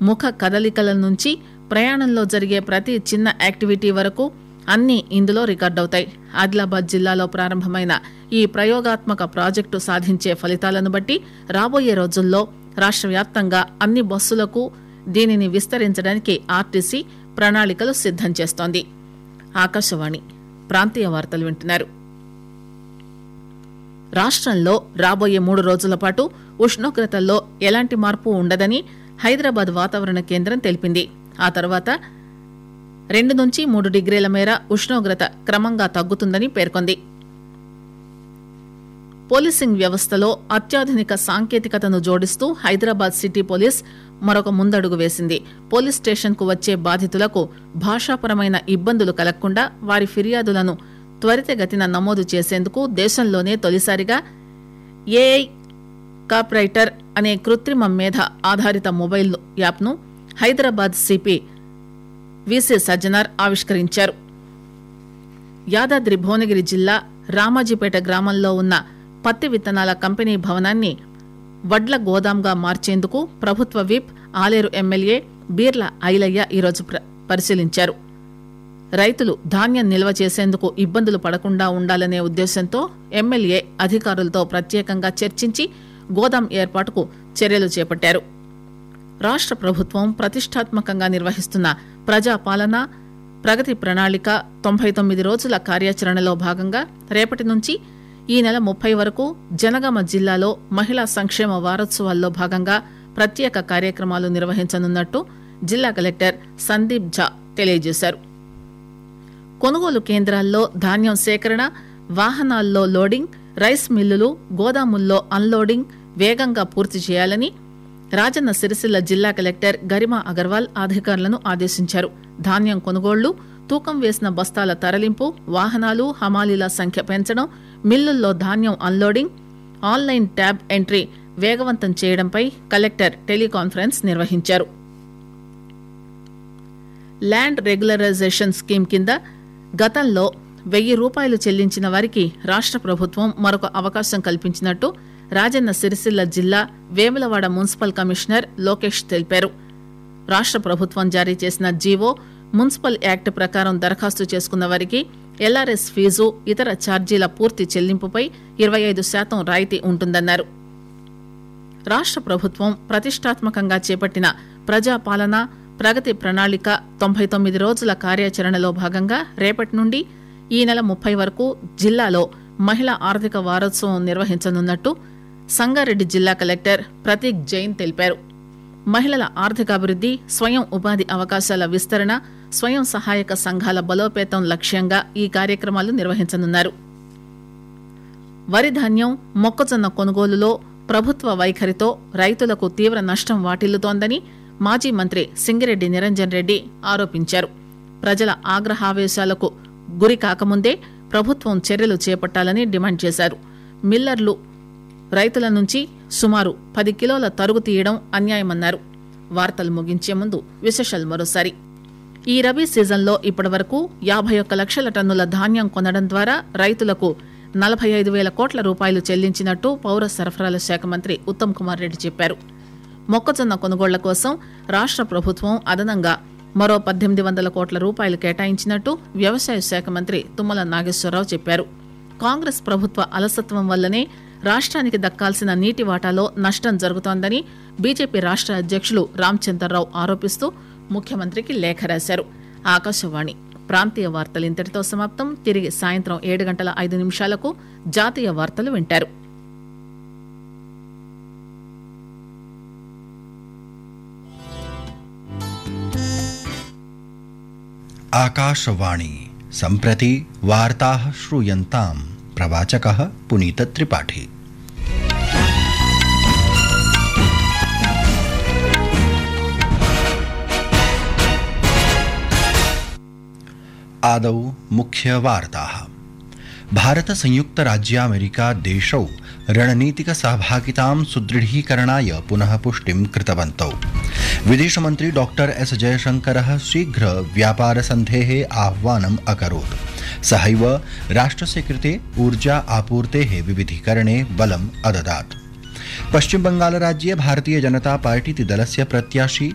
ముఖ కదలికల నుంచి ప్రయాణంలో జరిగే ప్రతి చిన్న యాక్టివిటీ వరకు అన్నీ ఇందులో రికార్డవుతాయి ఆదిలాబాద్ జిల్లాలో ప్రారంభమైన ఈ ప్రయోగాత్మక ప్రాజెక్టు సాధించే ఫలితాలను బట్టి రాబోయే రోజుల్లో రాష్ట్ర వ్యాప్తంగా అన్ని బస్సులకు దీనిని విస్తరించడానికి ఆర్టీసీ ప్రణాళికలు సిద్దం చేస్తోంది ఆకాశవాణి ప్రాంతీయ వార్తలు వింటున్నారు రాష్ట్రంలో రాబోయే మూడు రోజుల పాటు ఉష్ణోగ్రతల్లో ఎలాంటి మార్పు ఉండదని హైదరాబాద్ వాతావరణ కేంద్రం తెలిపింది ఆ తర్వాత రెండు నుంచి మూడు డిగ్రీల మేర ఉష్ణోగ్రత క్రమంగా తగ్గుతుందని పేర్కొంది పోలీసింగ్ వ్యవస్థలో అత్యాధునిక సాంకేతికతను జోడిస్తూ హైదరాబాద్ సిటీ పోలీస్ మరొక ముందడుగు వేసింది పోలీస్ స్టేషన్ కు వచ్చే బాధితులకు భాషాపరమైన ఇబ్బందులు కలగకుండా వారి ఫిర్యాదులను త్వరితగతిన నమోదు చేసేందుకు దేశంలోనే తొలిసారిగా ఏఐ కాప్రైటర్ అనే కృత్రిమ మేధ ఆధారిత మొబైల్ యాప్ను హైదరాబాద్ సిపి విసి సజ్జనార్ ఆవిష్కరించారు యాదాద్రి భువనగిరి జిల్లా రామాజీపేట గ్రామంలో ఉన్న పత్తి విత్తనాల కంపెనీ భవనాన్ని వడ్ల గోదాంగా మార్చేందుకు ప్రభుత్వ విప్ ఆలేరు ఎమ్మెల్యే బీర్ల ఐలయ్య ఈరోజు ప్ర- పరిశీలించారు రైతులు ధాన్యం నిల్వ చేసేందుకు ఇబ్బందులు పడకుండా ఉండాలనే ఉద్దేశంతో ఎమ్మెల్యే అధికారులతో ప్రత్యేకంగా చర్చించి గోదాం ఏర్పాటుకు చర్యలు చేపట్టారు రాష్ట్ర ప్రభుత్వం ప్రతిష్టాత్మకంగా నిర్వహిస్తున్న ప్రజాపాలన ప్రగతి ప్రణాళిక తొంభై తొమ్మిది రోజుల కార్యాచరణలో భాగంగా రేపటి నుంచి ఈ నెల ముప్పై వరకు జనగామ జిల్లాలో మహిళా సంక్షేమ వారోత్సవాల్లో భాగంగా ప్రత్యేక కార్యక్రమాలు నిర్వహించనున్నట్టు జిల్లా కలెక్టర్ సందీప్ ఝా తెలియజేశారు కొనుగోలు కేంద్రాల్లో ధాన్యం సేకరణ వాహనాల్లో లోడింగ్ రైస్ మిల్లులు గోదాముల్లో అన్లోడింగ్ వేగంగా పూర్తి చేయాలని రాజన్న సిరిసిల్ల జిల్లా కలెక్టర్ గరిమా అగర్వాల్ అధికారులను ఆదేశించారు ధాన్యం కొనుగోళ్లు తూకం వేసిన బస్తాల తరలింపు వాహనాలు హమాలీల సంఖ్య పెంచడం మిల్లుల్లో ధాన్యం అన్లోడింగ్ ఆన్లైన్ ట్యాబ్ ఎంట్రీ వేగవంతం చేయడంపై కలెక్టర్ టెలికాన్ఫరెన్స్ నిర్వహించారు ల్యాండ్ రెగ్యులరైజేషన్ స్కీమ్ కింద గతంలో వెయ్యి రూపాయలు చెల్లించిన వారికి రాష్ట్ర ప్రభుత్వం మరొక అవకాశం కల్పించినట్టు రాజన్న సిరిసిల్ల జిల్లా వేములవాడ మున్సిపల్ కమిషనర్ లోకేష్ తెలిపారు రాష్ట్ర ప్రభుత్వం జారీ చేసిన జీవో మున్సిపల్ యాక్ట్ ప్రకారం దరఖాస్తు చేసుకున్న వారికి ఎల్ఆర్ఎస్ ఫీజు ఇతర ఛార్జీల పూర్తి చెల్లింపుపై ఇరవై ఐదు శాతం రాయితీ ఉంటుందన్నారు రాష్ట్ర ప్రభుత్వం ప్రతిష్టాత్మకంగా చేపట్టిన ప్రజాపాలన ప్రగతి ప్రణాళిక తొంభై తొమ్మిది రోజుల కార్యాచరణలో భాగంగా రేపటి నుండి ఈ నెల ముప్పై వరకు జిల్లాలో మహిళా ఆర్థిక వారోత్సవం నిర్వహించనున్నట్టు సంగారెడ్డి జిల్లా కలెక్టర్ ప్రతీక్ జైన్ తెలిపారు మహిళల ఆర్థికాభివృద్ది స్వయం ఉపాధి అవకాశాల విస్తరణ స్వయం సహాయక సంఘాల బలోపేతం లక్ష్యంగా ఈ కార్యక్రమాలు నిర్వహించనున్నారు వరి ధాన్యం మొక్కజొన్న కొనుగోలులో ప్రభుత్వ వైఖరితో రైతులకు తీవ్ర నష్టం వాటిల్లుతోందని మాజీ మంత్రి సింగిరెడ్డి నిరంజన్ రెడ్డి ఆరోపించారు ప్రజల ఆగ్రహావేశాలకు గురి కాకముందే ప్రభుత్వం చర్యలు చేపట్టాలని డిమాండ్ చేశారు మిల్లర్లు రైతుల నుంచి సుమారు పది కిలోల తరుగు తీయడం అన్యాయమన్నారు వార్తలు ముగించే ముందు విశేషాలు మరోసారి ఈ రబీ సీజన్లో ఇప్పటివరకు యాభై ఒక్క లక్షల టన్నుల ధాన్యం కొనడం ద్వారా రైతులకు నలభై ఐదు వేల కోట్ల రూపాయలు చెల్లించినట్టు పౌర సరఫరాల శాఖ మంత్రి ఉత్తమ్ కుమార్ రెడ్డి చెప్పారు మొక్కజొన్న కొనుగోళ్ల కోసం రాష్ట్ర ప్రభుత్వం అదనంగా మరో పద్దెనిమిది వందల కోట్ల రూపాయలు కేటాయించినట్టు వ్యవసాయ శాఖ మంత్రి తుమ్మల నాగేశ్వరరావు చెప్పారు కాంగ్రెస్ ప్రభుత్వ అలసత్వం వల్లనే రాష్ట్రానికి దక్కాల్సిన నీటి వాటాలో నష్టం జరుగుతోందని బీజేపీ రాష్ట్ర అధ్యక్షులు రామచంద్రరావు ఆరోపిస్తూ ముఖ్యమంత్రికి లేఖ రాశారు ఆకాశవాణి ప్రాంతీయ వార్తలు ఇంతటితో సమాప్తం తిరిగి సాయంత్రం ఏడు గంటల ఐదు నిమిషాలకు జాతీయ వార్తలు వింటారు आकाशवाणी सम्प्रति वार्ताः श्रूयन्ताम् प्रवाचकः पुनीतत्रिपाठी आदौ मुख्यवार्ताः भारत संयुक्त राज्यामेरिका देशौ रणनीतिकसहभागितां सुदृढीकरणाय पुनः पुष्टिं कृतवन्तौ विदेशमन्त्री डॉक्टर एस जयशङ्करः शीघ्र व्यापारसन्धेः आह्वानम् अकरोत् सहैव राष्ट्रस्य कृते ऊर्जा आपूर्तेः विविधीकरणे बलम् अददात् पश्चिम बंगाल राज्ये भारतीय जनता पार्टीति दलस्य प्रत्याशी